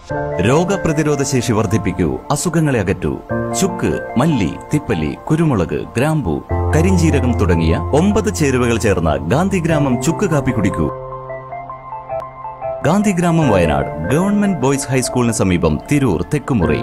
രോഗപ്രതിരോധ ശേഷി വർദ്ധിപ്പിക്കൂ അസുഖങ്ങളെ അകറ്റൂ ചുക്ക് മല്ലി തിപ്പല്ലി കുരുമുളക് ഗ്രാമ്പു കരിഞ്ചീരകം തുടങ്ങിയ ഒമ്പത് ചേരുവകൾ ചേർന്ന ഗാന്ധിഗ്രാമം ചുക്ക് കാപ്പി കുടിക്കൂ ഗാന്ധിഗ്രാമം വയനാട് ഗവൺമെന്റ് ബോയ്സ് ഹൈസ്കൂളിന് സമീപം തിരൂർ തെക്കുമുറി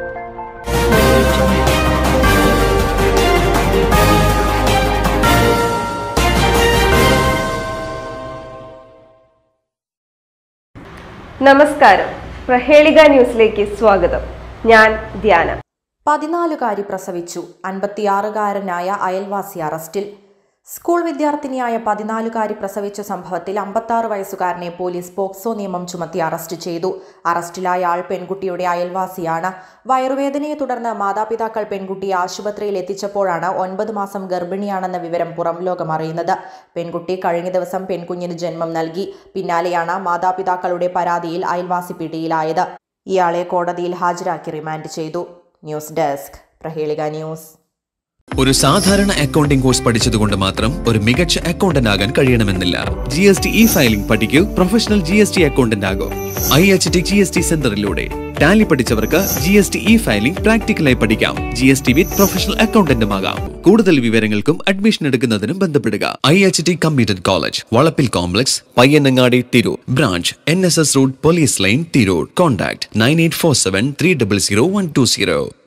നമസ്കാരം പ്രഹേളിക ന്യൂസിലേക്ക് സ്വാഗതം ഞാൻ ധ്യാന പതിനാലുകാരി പ്രസവിച്ചു അൻപത്തിയാറുകാരനായ അയൽവാസി അറസ്റ്റിൽ സ്കൂൾ വിദ്യാർത്ഥിനിയായ പതിനാലുകാരി പ്രസവിച്ച സംഭവത്തിൽ അമ്പത്താറ് വയസ്സുകാരനെ പോലീസ് പോക്സോ നിയമം ചുമത്തി അറസ്റ്റ് ചെയ്തു അറസ്റ്റിലായ ആൾ പെൺകുട്ടിയുടെ അയൽവാസിയാണ് വയറുവേദനയെ തുടർന്ന് മാതാപിതാക്കൾ പെൺകുട്ടിയെ ആശുപത്രിയിൽ എത്തിച്ചപ്പോഴാണ് ഒൻപത് മാസം ഗർഭിണിയാണെന്ന വിവരം പുറം ലോകം അറിയുന്നത് പെൺകുട്ടി കഴിഞ്ഞ ദിവസം പെൺകുഞ്ഞിന് ജന്മം നൽകി പിന്നാലെയാണ് മാതാപിതാക്കളുടെ പരാതിയിൽ അയൽവാസി പിടിയിലായത് ഇയാളെ കോടതിയിൽ ഹാജരാക്കി റിമാൻഡ് ചെയ്തു ന്യൂസ് ഡെസ്ക് പ്രഹേളിക ന്യൂസ് ഒരു സാധാരണ അക്കൗണ്ടിംഗ് കോഴ്സ് പഠിച്ചതുകൊണ്ട് മാത്രം ഒരു മികച്ച അക്കൗണ്ടന്റ് ആകാൻ കഴിയണമെന്നില്ല G S T E filing പഠിക്കൂ professional G S T accountant ആകും I H T G S T സെന്ററിലൂടെ ടാലി പഠിച്ചവർക്ക് G S T E filing പ്രാക്ടിക്കലായി പഠിക്കാം G S T with professional അക്കൗണ്ടന്റും ആകാം കൂടുതൽ വിവരങ്ങൾക്കും അഡ്മിഷൻ എടുക്കുന്നതിനും ബന്ധപ്പെടുക I H T computer college Valappil complex Payyanangadi Tirur branch N S S road police line Tirur contact nine eight four seven three double zero one two zero